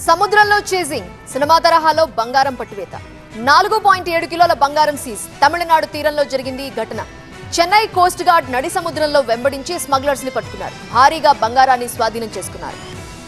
సముద్రంలో chasing cinema తరహాలో బంగారం పట్టువేత నాలుగు పాయింట్ ఏడు కిలోల బంగారం సీజ్ తమిళనాడు తీరంలో జరిగింది ఈ ఘటన చెన్నై కోస్ట్ గార్డ్ నడి సముద్రంలో వెంబడించి స్మగ్లర్స్ ని పట్టుకున్నారు భారీగా బంగారాన్ని స్వాధీనం చేసుకున్నారు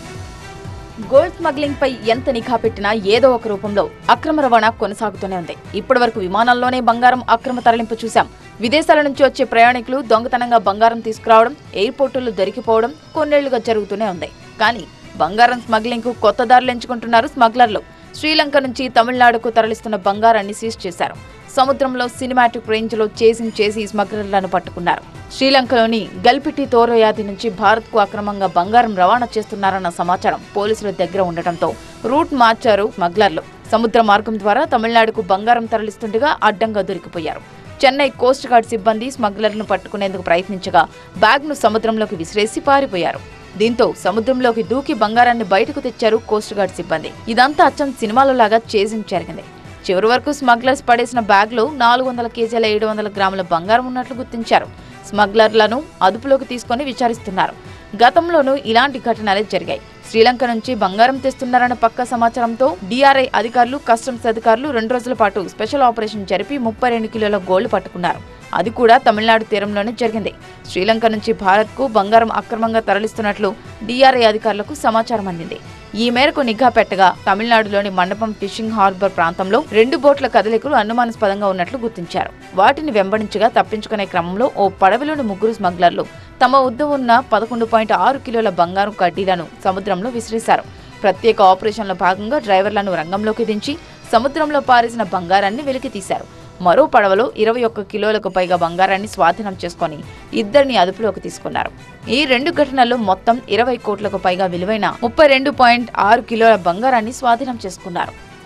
గోల్డ్ స్మగ్లింగ్ పై ఎంత నిఘా పెట్టినా ఏదో ఒక రూపంలో అక్రమ రవాణా కొనసాగుతూనే ఉంది ఇప్పటి వరకు విమానాల్లోనే బంగారం అక్రమ తరలింపు చూశాం విదేశాల నుంచి వచ్చే ప్రయాణికులు దొంగతనంగా బంగారం తీసుకురావడం ఎయిర్పోర్టుల్లో దొరికిపోవడం కొన్నేళ్లుగా జరుగుతూనే ఉంది కానీ బంగారం స్మగ్లింగ్ కు కొత్త దారులు ఎంచుకుంటున్నారు స్మగ్లర్లు శ్రీలంక నుంచి తమిళనాడుకు తరలిస్తున్న బంగారాన్ని సీజ్ చేశారు సముద్రంలో సినిమాటిక్ రేంజ్ లో చేసింగ్ చేసి స్మగ్లర్లను పట్టుకున్నారు శ్రీలంకలోని గల్పిటి తోరయాది నుంచి భారత్ కు అక్రమంగా బంగారం రవాణా చేస్తున్నారన్న సమాచారం పోలీసుల దగ్గర ఉండటంతో రూట్ మార్చారు స్మగ్లర్లు సముద్ర మార్గం ద్వారా తమిళనాడుకు బంగారం తరలిస్తుండగా అడ్డంగా దొరికిపోయారు చెన్నై కోస్ట్ గార్డ్ సిబ్బంది స్మగ్లర్లను పట్టుకునేందుకు ప్రయత్నించగా బ్యాగ్ను సముద్రంలోకి విసిరేసి పారిపోయారు దీంతో సముద్రంలోకి దూకి బంగారాన్ని బయటకు తెచ్చారు కోస్ట్ గార్డ్ సిబ్బంది ఇదంతా అచ్చం సినిమాలో లాగా చేజింగ్ జరిగింది చివరి వరకు స్మగ్లర్స్ పడేసిన బ్యాగ్లో నాలుగు వందల కేజీల ఏడు వందల గ్రాముల బంగారం ఉన్నట్లు గుర్తించారు స్మగ్లర్లను అదుపులోకి తీసుకొని విచారిస్తున్నారు గతంలోనూ ఇలాంటి ఘటనలే జరిగాయి శ్రీలంక నుంచి బంగారం తెస్తున్నారన్న పక్క సమాచారంతో డిఆర్ఐ అధికారులు కస్టమ్స్ అధికారులు రెండు రోజుల పాటు స్పెషల్ ఆపరేషన్ జరిపి ముప్పై రెండు కిలోల గోల్డ్ పట్టుకున్నారు అది కూడా తమిళనాడు తీరంలోనే జరిగింది శ్రీలంక నుంచి భారత్కు బంగారం అక్రమంగా తరలిస్తున్నట్లు డిఆర్ఐ అధికారులకు సమాచారం అందింది ఈ మేరకు నిఘా పెట్టగా తమిళనాడులోని మండపం ఫిషింగ్ హార్బర్ ప్రాంతంలో రెండు బోట్ల కదలికలు అనుమానాస్పదంగా ఉన్నట్లు గుర్తించారు వాటిని వెంబడించగా తప్పించుకునే క్రమంలో ఓ పడవలోని ముగ్గురు స్మగ్లర్లు తమ వద్ద ఉన్న పదకొండు పాయింట్ ఆరు కిలోల బంగారం కడ్డీలను సముద్రంలో విసిరేశారు ప్రత్యేక ఆపరేషన్లో భాగంగా డ్రైవర్లను రంగంలోకి దించి సముద్రంలో పారేసిన బంగారాన్ని వెలికి తీశారు మరో పడవలో ఇరవై ఒక్క కిలోలకు పైగా బంగారాన్ని స్వాధీనం చేసుకొని ఇద్దరిని అదుపులోకి తీసుకున్నారు ఈ రెండు ఘటనల్లో మొత్తం ఇరవై కోట్లకు పైగా విలువైన ముప్పై రెండు పాయింట్ ఆరు కిలోల బంగారాన్ని స్వాధీనం చేసుకున్నారు